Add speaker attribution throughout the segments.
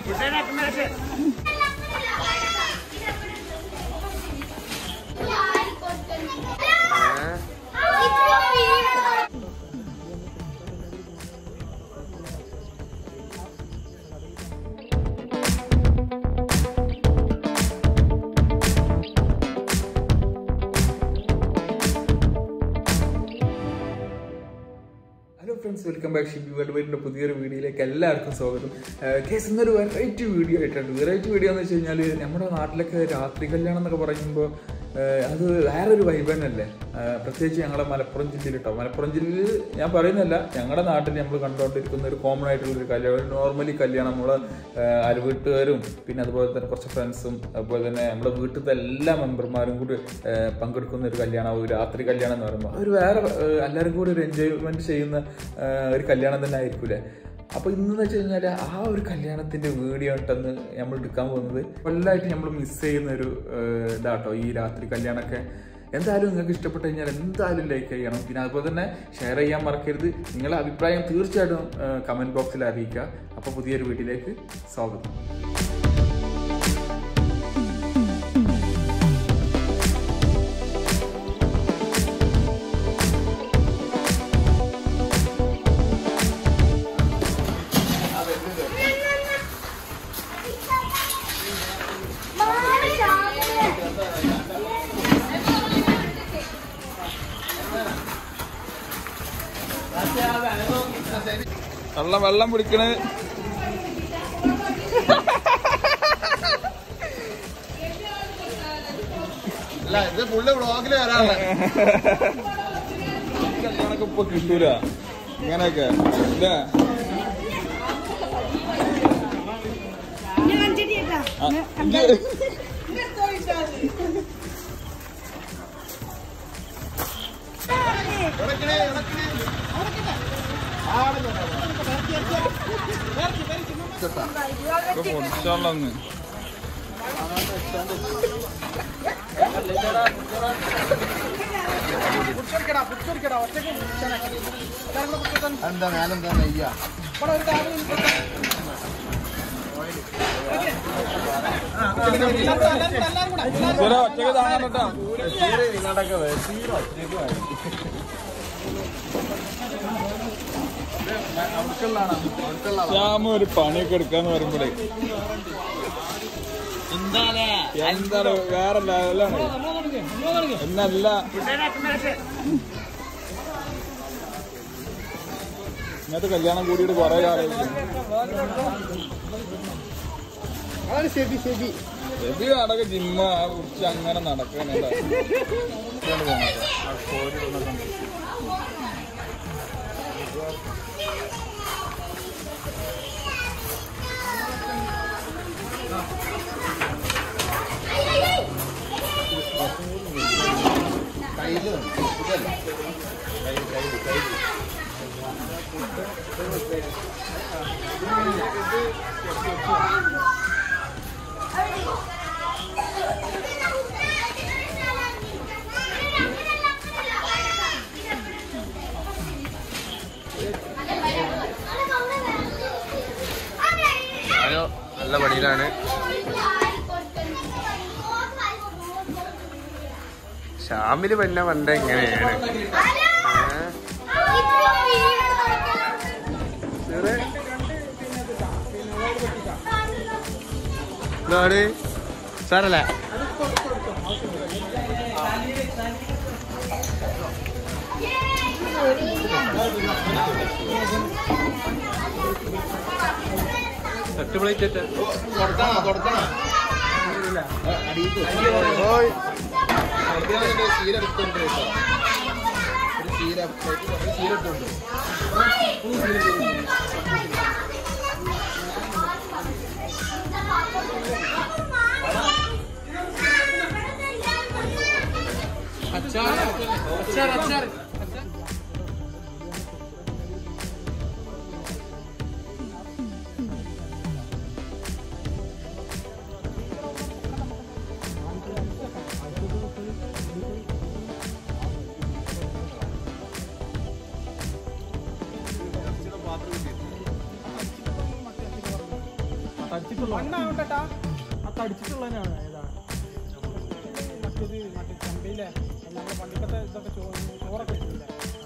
Speaker 1: Hello friends welcome back Shibi world വൈഡിൻ്റെ പുതിയൊരു വീഡിയോയിലേക്ക് എല്ലാവർക്കും സ്വാഗതം കേസ് ഇന്നൊരു വെറൈറ്റി വീഡിയോ ആയിട്ടുണ്ട് വെറൈറ്റി വീഡിയോ എന്ന് വെച്ച് കഴിഞ്ഞാൽ നമ്മുടെ നാട്ടിലൊക്കെ രാത്രി കല്യാണം എന്നൊക്കെ പറയുമ്പോൾ അത് വേറൊരു വൈബ് തന്നെയല്ലേ ഏഹ് പ്രത്യേകിച്ച് ഞങ്ങളുടെ മലപ്പുറം ജില്ലയിൽ കേട്ടോ മലപ്പുറം ജില്ലയിൽ ഞാൻ പറയുന്നില്ല ഞങ്ങളുടെ നാട്ടിൽ നമ്മൾ കണ്ടുകൊണ്ടിരിക്കുന്ന ഒരു കോമൺ ആയിട്ടുള്ള ഒരു കല്യാണം നോർമലി കല്യാണം നമ്മൾ അയൽവീട്ടുകാരും പിന്നെ അതുപോലെ തന്നെ കുറച്ച് ഫ്രണ്ട്സും അതുപോലെ തന്നെ നമ്മുടെ വീട്ടിലത്തെ എല്ലാ മെമ്പർമാരും കൂടി ഏഹ് പങ്കെടുക്കുന്ന ഒരു കല്യാണം ഒരു രാത്രി കല്യാണം എന്ന് പറയുമ്പോൾ ഒരു വേറെ ഏഹ് എല്ലാവരും കൂടി ഒരു എൻജോയ്മെന്റ് ചെയ്യുന്ന ഏഹ് ഒരു കല്യാണം തന്നെ ആയിരിക്കൂലേ അപ്പൊ ഇന്ന് വെച്ച് കഴിഞ്ഞാൽ ആ ഒരു കല്യാണത്തിന്റെ വീഡിയോ ഉണ്ടെന്ന് നമ്മൾ എടുക്കാൻ പോകുന്നത് കൊല്ലമായിട്ട് നമ്മൾ മിസ് ചെയ്യുന്ന ഒരു ഏഹ് ഇതാട്ടോ ഈ രാത്രി കല്യാണമൊക്കെ എന്തായാലും നിങ്ങൾക്ക് ഇഷ്ടപ്പെട്ട് കഴിഞ്ഞാൽ എന്തായാലും ലൈക്ക് ചെയ്യണം പിന്നെ അതുപോലെ തന്നെ ഷെയർ ചെയ്യാൻ മറക്കരുത് നിങ്ങളുടെ അഭിപ്രായം തീർച്ചയായിട്ടും കമന്റ് ബോക്സിൽ അറിയിക്കുക അപ്പോൾ പുതിയൊരു വീഡിയോയിലേക്ക് സ്വാഗതം വെള്ളം വെള്ളം പിടിക്കണ
Speaker 2: അല്ല ഇത് ഫുള്ള് വ്ളോഗില് വരാനുള്ള
Speaker 1: കല്യാണമൊക്കെ ഇപ്പൊ കിട്ടൂല ഇങ്ങനെയൊക്കെ ഇല്ലേ ആ, ഇത്
Speaker 2: ഇടയ്ക്കിടെ, ഇടയ്ക്കിടെ.
Speaker 1: ഇപ്പൊ പൊടിച്ചോളന്ന്
Speaker 2: എന്താ മേലെന്താ നെയ്യ
Speaker 1: ചില ഒറ്റക്ക് താങ്ങാൻ കേട്ടോ ശ്യാമ ഒരു പണിയൊക്കെ എടുക്കാന്ന് പറയുമ്പോഴേ എന്താണ് വേറെ ലെവലാണ് എന്നല്ല ഇങ്ങനത്തെ കല്യാണം കൂടിയിട്ട് കുറെ കാലമായിരിക്കും
Speaker 2: അതാണ് ശരി ശരി
Speaker 1: എബി അടക്ക ജിമ്മ കുറിച്ച് അങ്ങനെ നടക്കാനല്ല
Speaker 2: കയ്യില് ഇതല്ലേ
Speaker 3: ഹലോ നല്ല പണിയിലാണ് ഷാമില് പിന്നെ പണ്ട് എങ്ങനെയാണ് ഇതാണ് സാറല്ലേ എട്ട് പ്ലേറ്റ് എട്ട്
Speaker 2: തുടക്കണോ തുടക്കണോ
Speaker 3: ഓയ്
Speaker 2: ചീര എടുത്തുണ്ട് കേട്ടോ ഒരു ചീര ഒരു ചീര എടുത്തുണ്ട്
Speaker 1: തടിച്ചിട്ട്
Speaker 4: കടിച്ചിട്ടുള്ള മണ്ണാവട്ടെട്ടാ ആ കടിച്ചിട്ടുള്ളതിനാണ് ഏതാ മറ്റേത് മറ്റേ ചമ്പയിലെ നമ്മുടെ പണ്ടിക്കത്തെ ഇതൊക്കെ ചോ- ചോറൊക്കെ വെച്ചിട്ടില്ലേ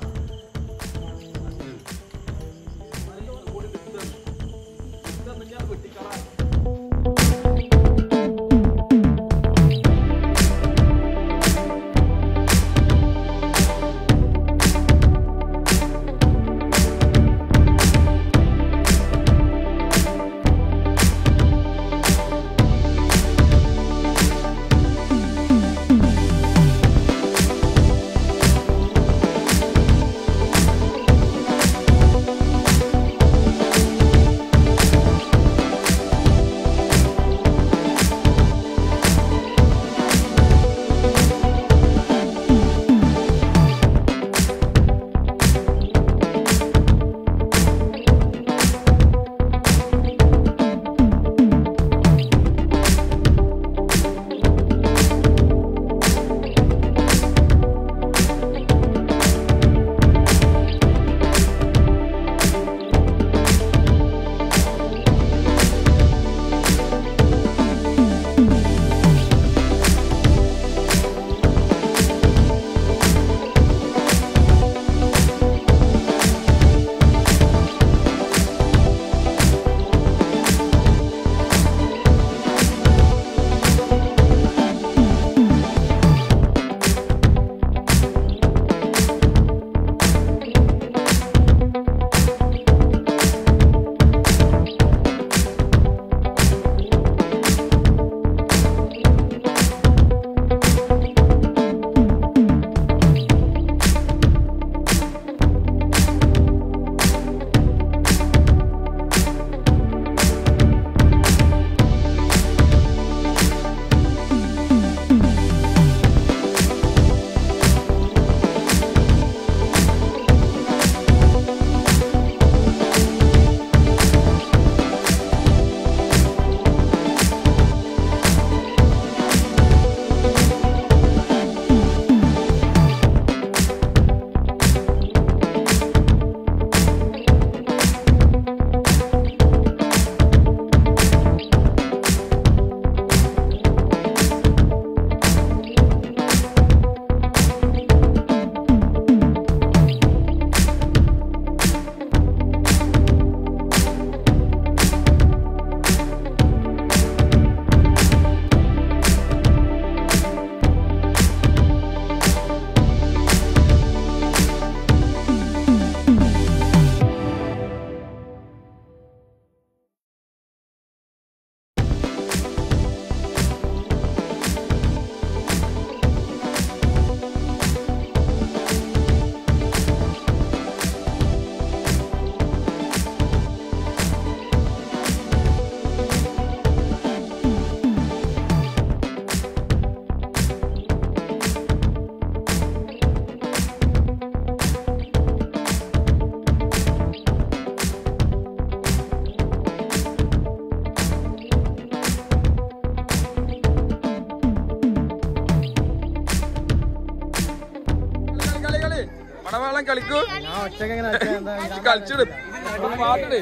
Speaker 1: കളി കളി മണവാളം കളിക്കൂ
Speaker 4: ഞാൻ ഒറ്റക്ക് എങ്ങനെ വെച്ചാ എന്താ ഞാൻ
Speaker 1: കളിച്ചിടും പാട്ടിട്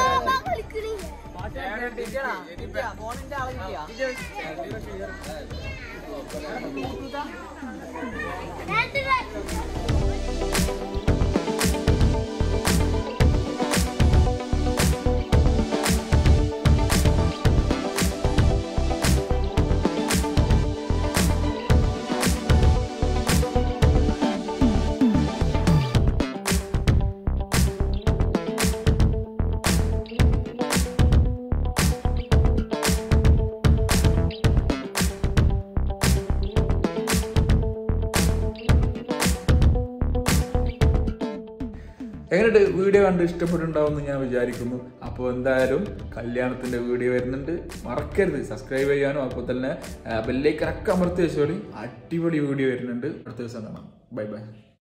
Speaker 1: എങ്ങനെയുണ്ട് വീഡിയോ കണ്ട് ഇഷ്ടപ്പെട്ടുണ്ടാവുമെന്ന് ഞാൻ വിചാരിക്കുന്നു അപ്പോൾ എന്തായാലും കല്യാണത്തിന്റെ വീഡിയോ വരുന്നുണ്ട് മറക്കരുത് സബ്സ്ക്രൈബ് ചെയ്യാനും അപ്പോൾ തന്നെ ബെല്ലേക്ക് അമർത്തി വെച്ചോളി അടിപൊളി വീഡിയോ വരുന്നുണ്ട് അടുത്ത ദിവസം കാണാം ബൈ ബൈ